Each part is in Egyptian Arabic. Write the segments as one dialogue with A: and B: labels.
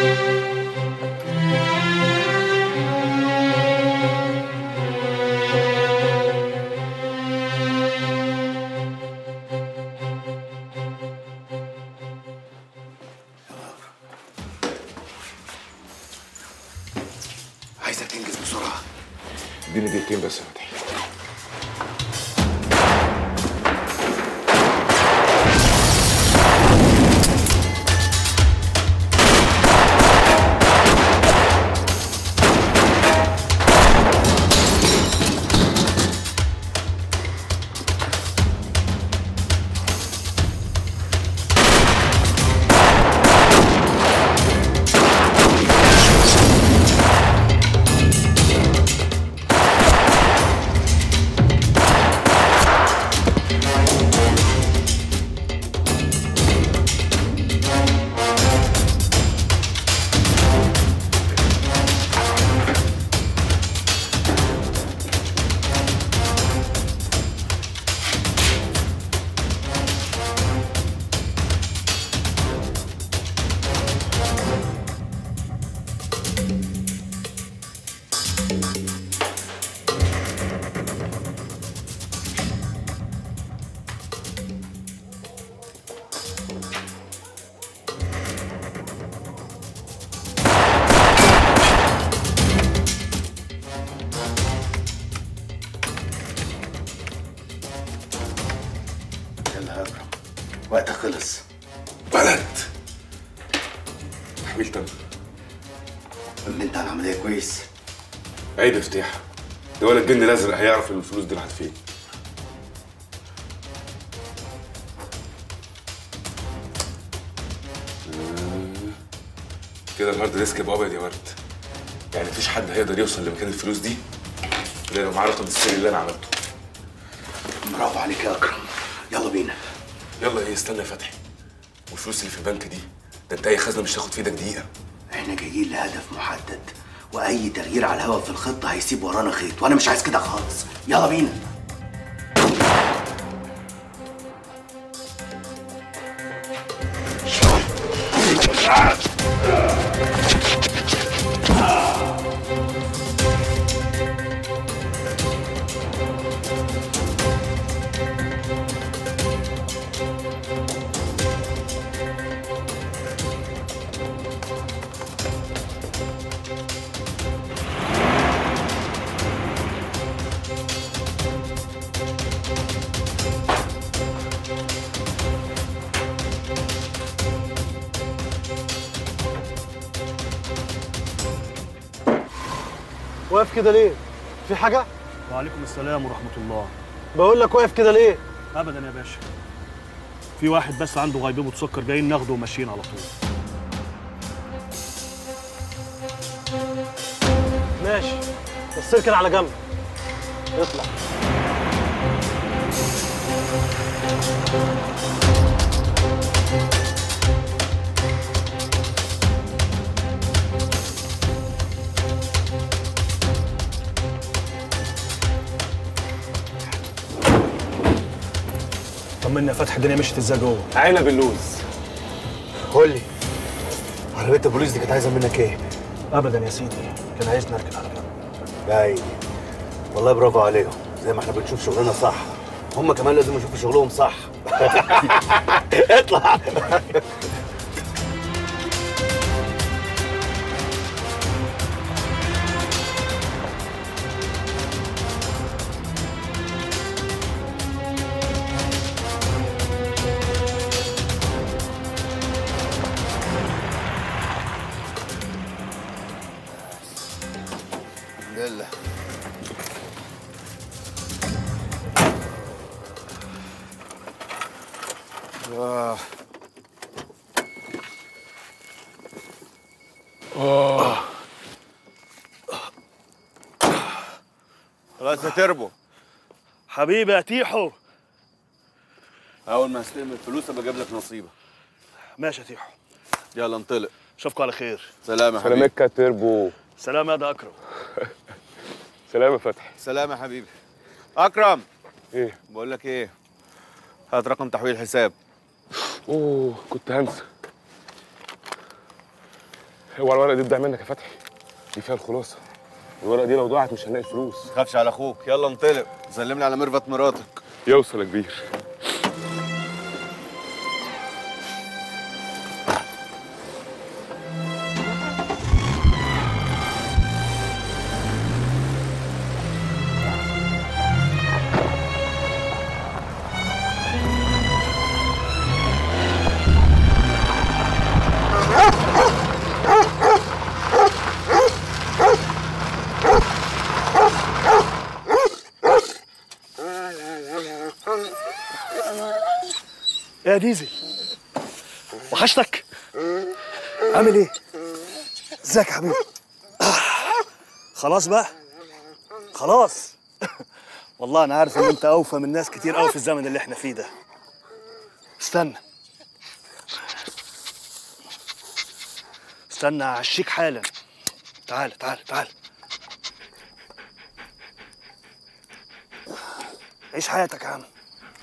A: عايزك تنجز بسرعه
B: اديني دقيقتين بس يا فتحي
A: يلا يا اكرم وقتك خلص
B: بلد حميل تم
A: انت على العمليه كويس
B: عيب افتح ده ولا الجن الازرق هيعرف ان الفلوس دي راحت فين آه، كده الهارد ديسك يبقى ابيض يا ورد يعني مفيش حد هيقدر يوصل لمكان الفلوس دي الا لو معاه رقم السري اللي انا عملته
A: برافو عليك يا اكرم يلا بينا
B: يلا ايه استنى يا فتحي والفلوس اللي في البنك دي ده انت اي خزنه مش هتاخد في ايدك دقيقه
A: احنا جايين لهدف محدد واي تغيير على الهوا في الخطه هيسيب ورانا خيط وانا مش عايز كده خالص يلا بينا
C: واقف كده ليه؟ في حاجة؟
D: وعليكم السلام ورحمة الله
C: بقول لك واقف كده ليه؟
D: أبدا يا باشا في واحد بس عنده غيبوبة سكر جايين ناخده وماشيين على طول
C: ماشي بس اركن على جنب اطلع
D: طمنا يا فتحي الدنيا مشيت ازاي جوه
B: عنب اللوز
C: قول لي عربية البوليس دي كانت عايزة منك ايه؟
D: ابدا يا سيدي كان عايز نركن على جنب
A: يا عيني والله برافو عليهم زي ما احنا بنشوف شغلنا صح هم كمان لازم يشوفوا شغلهم صح اطلع
E: لله آه. خلاص يا تربو
D: حبيبي يا تيحو
E: اول ما استلم الفلوس ابقى اجيب لك نصيبك
D: ماشي يا تيحو
E: يلا انطلق
D: اشوفكم على خير
E: سلام يا حبيبي
B: سلامك يا تربو
D: سلام يا ده اكرم
B: سلام يا فتحي
E: سلام يا حبيبي اكرم
B: ايه
E: بقول لك ايه هات رقم تحويل الحساب
B: اوه كنت هنسى هو الورقه دي تضيع منك يا فتحي دي فيها الخلاصه الورقه دي لو ضاعت مش هنلاقي الفلوس
E: تخافش على اخوك يلا انطلق سلمني على ميرفت مراتك
B: يوصل يا كبير
D: يا ديزل وحشتك عامل ايه ازيك يا حبيبي آه، خلاص بقى خلاص والله انا عارف ان انت اوفى من ناس كتير قوي في الزمن اللي احنا فيه ده استنى استنى هعشيك حالا تعال تعال تعال عيش حياتك يا عم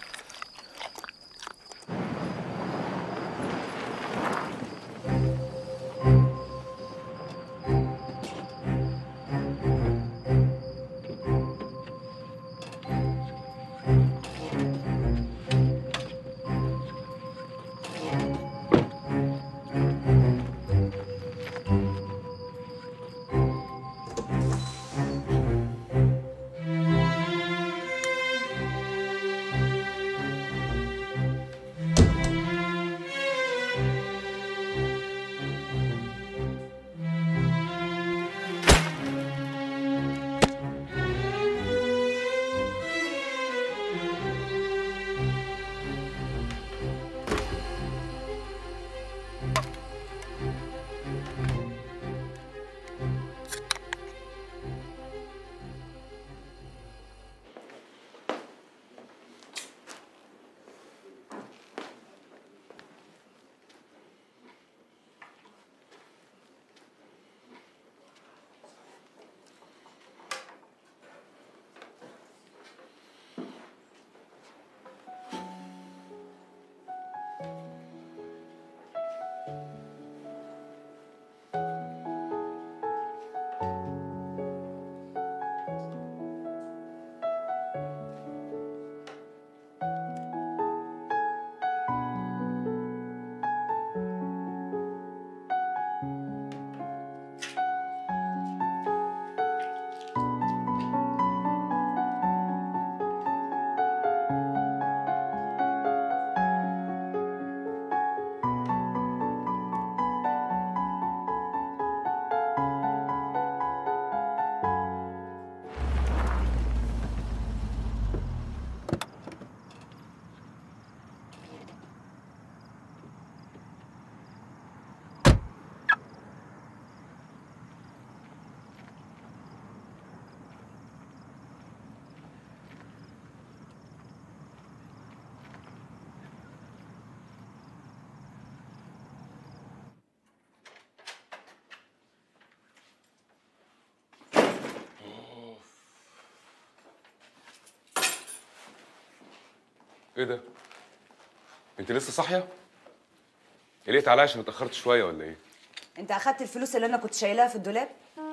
D: ايه ده؟ انت لسه صاحيه؟ قلقت عليا عشان اتاخرت شويه ولا ايه؟
F: انت اخدت الفلوس اللي انا كنت شايلاها في الدولاب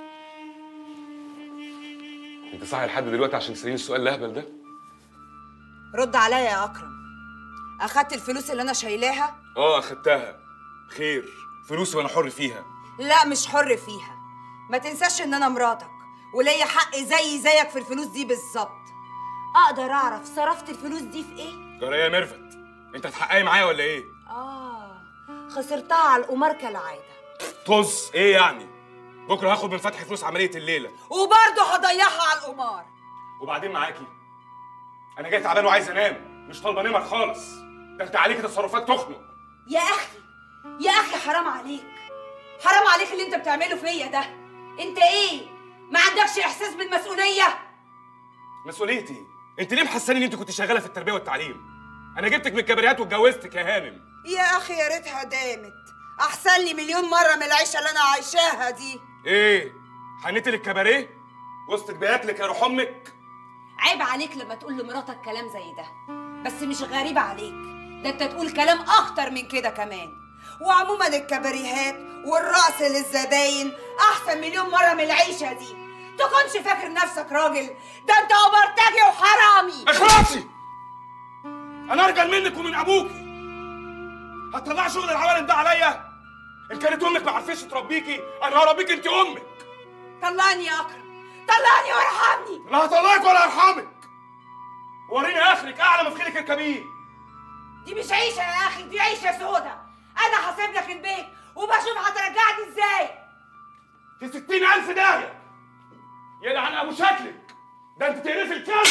B: انت صاحيه لحد دلوقتي عشان تساليني السؤال الاهبل ده؟
F: رد عليا يا اكرم اخدت الفلوس اللي انا شايلاها
B: اه اخدتها خير فلوسي وانا حر فيها
F: لا مش حر فيها ما تنساش ان انا مراتك وليا حق زي زيك في الفلوس دي بالظبط اقدر اعرف صرفت الفلوس دي في ايه
B: جرى يا ميرفت انت هتحققي معايا ولا ايه؟
F: اه خسرتها على القمار كالعاده
B: طز ايه يعني؟ بكره هاخد من فتحي فلوس عمليه الليله
F: وبرضه هضيعها على القمار
B: وبعدين معاكي انا جاي تعبان وعايز انام مش طالبه نمر خالص ده انت عليكي تصرفات تخنق
F: يا اخي يا اخي حرام عليك حرام عليك اللي انت بتعمله فيا ده انت ايه ما عندكش احساس بالمسؤوليه
B: مسؤوليتي انت ليه محساني ان انت كنت شغاله في التربيه والتعليم انا جبتك من الكباريات واتجوزتك يا هانم
F: يا اخي يا ريتها دامت احسن لي مليون مره من العيشه اللي انا عايشاها دي
B: ايه حنيتي للكباريه وسطك بياكلك يا روح امك
F: عيب عليك لما تقول لمراتك كلام زي ده بس مش غريب عليك ده انت تقول كلام اخطر من كده كمان وعموما الكباريهات والرقص للزباين احسن مليون مره من العيشه دي تكونش فاكر نفسك راجل ده انت اوبرتاجي وحرامي
B: اخلصي انا ارجل منك ومن ابوكي هتطلعي شغل العوالم ده عليا ان كانت امك ما عرفتش تربيكي انا هربيك انت امك
F: طلعني يا اكرم طلعني وارحمني
B: لا هطلعك ولا ارحمك وريني اخرك اعلى مفخلك الكبير
F: دي مش عيشه يا اخي دي عيشه سودا انا هسيب لك البيت وبشوف هترجعني ازاي
B: في ستين ألف داهية يلعن أبو شكلك ده أنت تقرفي الكلب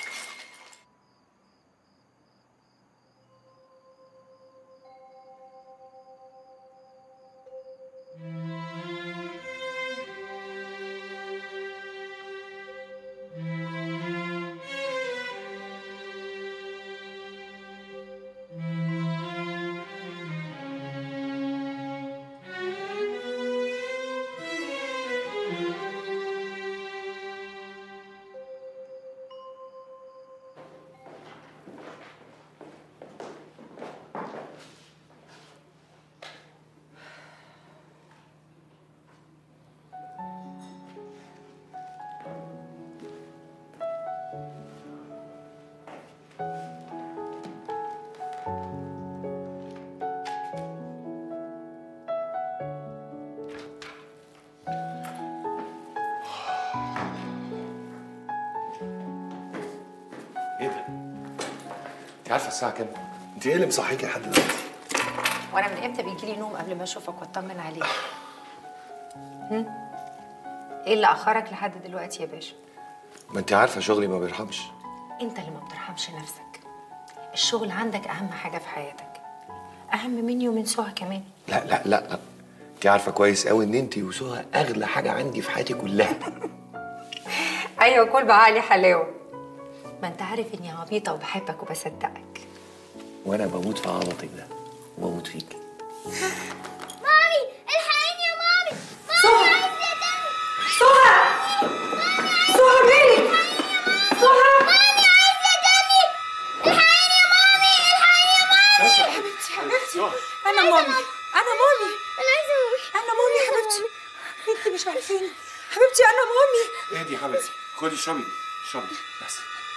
C: ايه ده؟ انت عارفه الساعه كام؟ انت ايه اللي مصحيكي لحد دلوقتي؟
G: وانا من امتى بيجي لي نوم قبل ما اشوفك واطمن عليك هم؟ ايه اللي اخرك لحد دلوقتي يا باشا
C: ما انت عارفه شغلي ما بيرحمش
G: انت اللي ما بترحمش نفسك الشغل عندك اهم حاجه في حياتك اهم مني ومن سهى كمان
C: لا لا لا انت عارفه كويس قوي ان انت وسهى اغلى حاجه عندي في حياتي كلها
G: ايوه كل بعقلي حلاوه ما انت عارف اني عبيطه وبحبك وبصدقك
C: وانا بموت في عبطك ده وبموت فيك
H: مامي الحقيني يا مامي
G: سهى سهى سهى مالك سهى
H: مامي عايزة دمي الحقيني يا مامي الحقيني يا مامي
G: حبيبتي حبيبتي انا مامي انا مامي
H: انا عايزة مامي
G: انا مامي حبيبتي انت مش عارفين حبيبتي انا مامي
B: اهدي يا حبيبتي خدي اشربي اشربي بس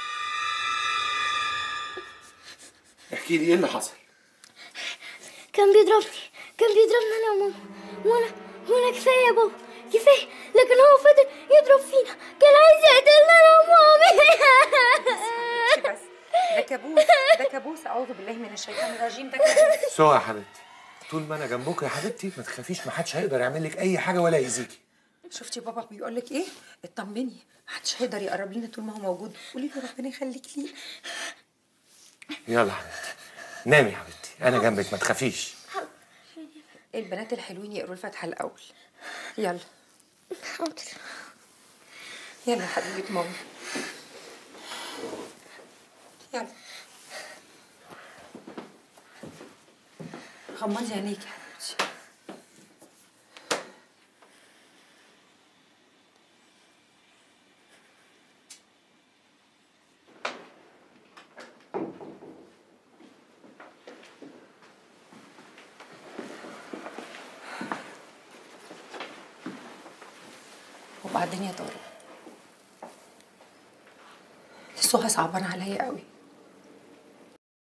B: احكي لي ايه اللي حصل
H: كان بيضربني كان بيضربني انا وماما وانا وانا كفايه يا بابا كفايه لكن هو فضل يضرب فينا كان عايز يقتلنا انا ومامي
G: بس ده كابوس ده كابوس اعوذ بالله من الشيطان الرجيم ده كابوس
C: سهى يا حبيبتي طول ما انا جنبك يا حبيبتي ما تخافيش ما حدش هيقدر يعمل لك اي حاجه ولا يأذيكي
G: شفتي بابا بيقول لك ايه اطمني محدش هيقدر يقرب لنا طول ما هو موجود قولي له ربنا يخليك لي
C: يلا يا حبيبتي نامي يا حبيبتي انا جنبك ما تخافيش
G: البنات الحلوين يقروا الفاتحه الاول يلا
H: حاضر
G: يلا يا حبيبه ماما يلا غمضي عينيك يا حبيبتي وبعدين يا طارق سهى صعبان عليا قوي